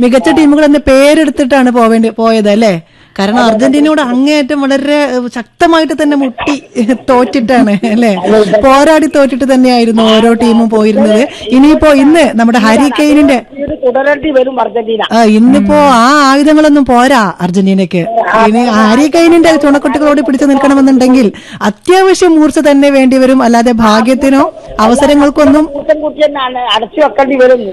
മികച്ച ടീമുകൾ എന്ന പേരെടുത്തിട്ടാണ് പോവേണ്ടി പോയത് അല്ലേ കാരണം അർജന്റീനയോട് അങ്ങേയറ്റം വളരെ ഏഹ്, ശക്തമായിട്ട് തന്നെ മുട്ടി തോറ്റിട്ടാണ് അല്ലേ പോരാടി തോറ്റിട്ട് തന്നെയായിരുന്നു ഓരോ ടീമും പോയിരുന്നത് ഇനിയിപ്പോ ഇന്ന് നമ്മുടെ ഹരി കെയ്നിന്റെ ഇത് തുടരേണ്ടി വരും അർജന്റീന ആ, ഇന്നിപ്പോ ആ ആയുധങ്ങളൊന്നും പോരാ അർജന്റീനയ്ക്ക് ഇനി ഹാരി കൈനിന്റെ ചുണക്കുട്ടികളോട് പിടിച്ചു നിൽക്കണമെന്നുണ്ടെങ്കിൽ അത്യാവശ്യം മൂർച്ച തന്നെ വേണ്ടി വരും അല്ലാതെ ഭാഗ്യത്തിനോ അവസരങ്ങൾക്കൊന്നും കൂട്ടം കുട്ടി തന്നെയാണ് അടച്ചു വെക്കേണ്ടി വരും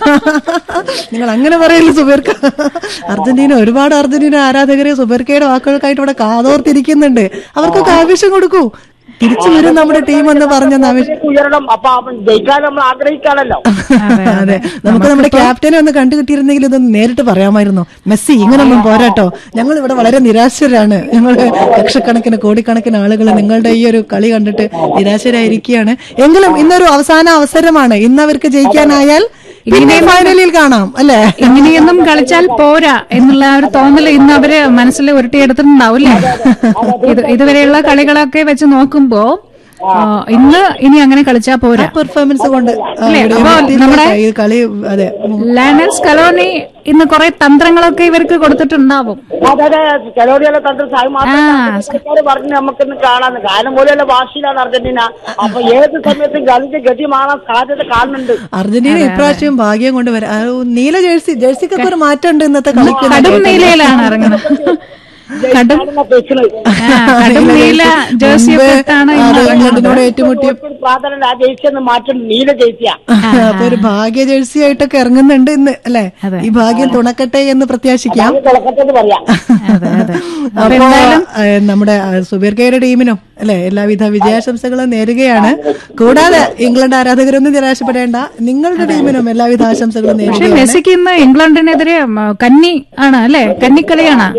നിങ്ങൾ അങ്ങനെ പറയല്ലോ സുബേർക്ക അർജന്റീന ഒരുപാട് അർജന്റീന ആരാധകരെ സുബേർക്കയുടെ വാക്കുകൾക്കായിട്ട് ഇവിടെ കാതോർത്തിരിക്കുന്നുണ്ട് അവർക്കൊക്കെ ആവശ്യം കൊടുക്കൂ തിരിച്ചു വരും നമ്മുടെ ടീം എന്ന് പറഞ്ഞെന്ന് ആവശ്യം ഉയരണം അപ്പൊ അവൻ ജയിക്കാൻ നമ്മൾ ആഗ്രഹിക്കാണല്ലോ അതെ നമുക്ക് നമ്മുടെ ക്യാപ്റ്റനെ ഒന്ന് കണ്ടു കിട്ടിയിരുന്നെങ്കിൽ ഇതൊന്ന് നേരിട്ട് പറയാമായിരുന്നു മെസ്സി ഇങ്ങനൊന്നും പോരാട്ടോ ഞങ്ങൾ ഇവിടെ വളരെ നിരാശരാണ് ഞങ്ങൾ ലക്ഷക്കണക്കിന് കോടിക്കണക്കിന് ആളുകൾ നിങ്ങളുടെ ഈ ഒരു കളി കണ്ടിട്ട് നിരാശരായിരിക്കുകയാണ് എങ്കിലും ഇന്നൊരു അവസാന അവസരമാണ് ഇന്ന് അവർക്ക് ജയിക്കാനായാൽ പിന്നെ ഫൈനലിൽ കാണാം അല്ലേ ഇങ്ങനെയൊന്നും കളിച്ചാൽ പോരാ എന്നുള്ള ആ ഒരു തോന്നൽ ഇന്ന് അവര് മനസ്സിൽ ഉരുട്ടിയെടുത്തിട്ടുണ്ടാവും അല്ലേ ഇത് ഇതുവരെയുള്ള കളികളൊക്കെ വെച്ച് നോക്കുമ്പോ ആ, ഇന്ന് ഇനി അങ്ങനെ കളിച്ചാ പോരാ പെർഫോമൻസ് കൊണ്ട് ആ, അല്ലേ? ഇവിടെ അപ്പോ എത്തിയില്ല. നമ്മുടെ- ഈ കളി അതെ ലയണൽ സ്കലോണി ഇന്ന് കുറെ തന്ത്രങ്ങളൊക്കെ ഇവർക്ക് കൊടുത്തിട്ടുണ്ടാവും അതെ കലോടിയുള്ള തന്ത്രം സായി മാത്രം പറഞ്ഞ് നമുക്കിന്ന് കാണാന്ന് കാലം പോലെയുള്ള ഭാഷയിലാണ് അർജന്റീന അപ്പൊ ഏത് സമയത്തും കളിച്ച് ഗതി മാറാൻ സാധ്യത കാണുന്നുണ്ട് അർജന്റീന ഇപ്രാവശ്യം ഭാഗ്യം കൊണ്ട് വരാം ആ, നീല ജേഴ്സി ജേഴ്സിക്കൊക്കെ ഒരു മാറ്റം ഉണ്ട് ഇന്നത്തെ കളിക്ക് കടും നീലയിലാണ് ഇറങ്ങുന്നത് കടും ജയിക്കാനുള്ള പേച്ചില്. ആ, കടും നീല ജേഴ്സിയൊക്കെ ഇട്ടാണ് ഇന്ന് അതെ, ഇറങ്ങുന്നത് ഇംഗ്ലണ്ടിനോട് ഏറ്റുമുട്ടി ഒരു പ്രാധാന്യം ആ ജയിച്ചെന്ന് മാറ്റം നീല ജയിച്ച അപ്പൊ ഒരു ഭാഗ്യ ജേഴ്സി ആയിട്ടൊക്കെ ഇറങ്ങുന്നുണ്ട് ഇന്ന് അല്ലെ അതെ. ഈ ഭാഗ്യം തുണക്കട്ടെ എന്ന് പ്രത്യാശിക്കാം തുളക്കട്ടെന്ന് പറയാം അതെ അതെ അപ്പൊ അപ്പോ എന്തായാലും ഏഹ്, നമ്മുടെ സുബീർ കെയുടെ ടീമിനും അല്ലെ എല്ലാവിധ വിജയാശംസകളും നേരുകയാണ് കൂടാതെ ഇംഗ്ലണ്ട് ആരാധകരൊന്നും നിരാശപ്പെടേണ്ട നിങ്ങളുടെ ടീമിനും എല്ലാവിധ ആശംസകളും പക്ഷെ നേരുകയാണ് മെസ്സിക്ക് ഇന്ന് ഇംഗ്ലണ്ടിനെതിരെ ഉം, കന്നി ആണ് അല്ലെ കന്നിക്കളിയാണ്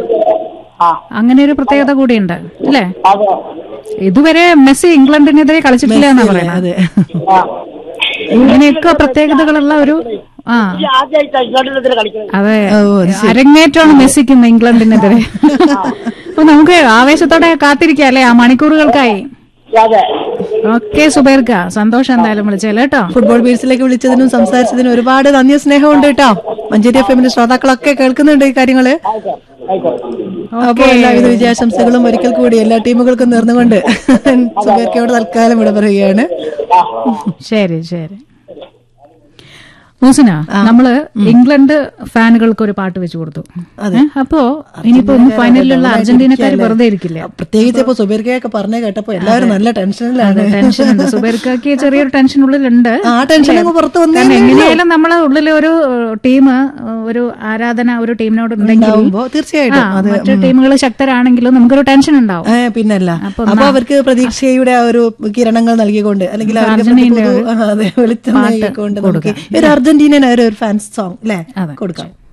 ആ അങ്ങനെ ഒരു പ്രത്യേകത കൂടിയുണ്ട് അല്ലേ അതെ ഇതുവരെ മെസ്സി ഇംഗ്ലണ്ടിനെതിരെ കളിച്ചിട്ടില്ല എന്നാ അല്ലേ? പറയുന്നത് അതെ ആ. ഇങ്ങനെയൊക്കെ പ്രത്യേകതകളുള്ള ഒരു ആ ഈ ആദ്യമായിട്ട് ഇംഗ്ലണ്ടിനെതിരെ കളിക്കുന്നത് അതെ ഓ, അത് അരങ്ങേറ്റമാണ് മെസ്സിക്ക് ഇന്ന് ഇംഗ്ലണ്ടിനെതിരെ അപ്പൊ നമുക്ക് ആവേശത്തോടെ കാത്തിരിക്കാം അല്ലെ ആ മണിക്കൂറുകൾക്കായി അതെ ഓക്കെ സുബൈർക്ക സന്തോഷം എന്തായാലും വിളിച്ചാലേ കേട്ടോ ഫുട്ബോൾ ബീഡ്സിലേക്ക് വിളിച്ചതിനും സംസാരിച്ചതിനും ഒരുപാട് നന്ദി സ്നേഹമുണ്ട് കേട്ടോ മഞ്ചേരി എഫ് എമ്മിന്റെ ശ്രോതാക്കളൊക്കെ കേൾക്കുന്നുണ്ട് ഈ കാര്യങ്ങള് ആയിക്കോട്ടെ ആയിക്കോട്ടെ അപ്പൊ എല്ലാവിധ വിജയാശംസകളും ഒരിക്കൽ കൂടി എല്ലാ ടീമുകൾക്കും നേർന്നുകൊണ്ട് സുബേർക്കയോട് തൽക്കാലം ഇവിടെ പറയുകയാണ് ശരി ശരി മൂസന നമ്മള് ഇംഗ്ലണ്ട് ഫാനുകൾക്ക് ഒരു പാട്ട് വെച്ചു കൊടുത്തു ഏ, അപ്പോ ഇനിയിപ്പോ ഒന്ന് ഫൈനലിലുള്ള അർജന്റീനക്കാർ വെറുതെ ഇരിക്കില്ല പ്രത്യേകിച്ച് ഇപ്പൊ സുബീർക്കയൊക്കെ പറഞ്ഞേ കേട്ടപ്പോ എല്ലാവരും നല്ല ടെൻഷനിലാണ് ടെൻഷൻ ഉണ്ട് സുബൈർക്കാക്ക് ചെറിയൊരു ടെൻഷൻ ഉള്ളിലുണ്ട് ആ ടെൻഷൻ അങ്ങ് പുറത്തു വന്നേ കാരണം എങ്ങനെയായാലും നമ്മളെ ഉള്ളിൽ ഒരു ടീം ഒരു ആരാധന ഒരു ടീമിനോട് ഉണ്ടെങ്കിൽ ഉണ്ടാവുമ്പോ തീർച്ചയായിട്ടും ആ, മറ്റു ടീമുകൾ ശക്തരാണെങ്കിലും നമുക്കൊരു ടെൻഷൻ ഉണ്ടാവും ഏ, പിന്നല്ല അപ്പൊ അവർക്ക് പ്രതീക്ഷയുടെ ആ ഒരു കിരണങ്ങൾ നൽകിക്കൊണ്ട് അല്ലെങ്കിൽ അവർക്ക് പുതു- ആ, അതെ വെളിച്ചം നൽകിക്കൊണ്ട് നമുക്ക് ഒരു അർജന്റീനൻ ഒരു ഫാൻസ് സോങ് അല്ലെ കൊടുക്കാം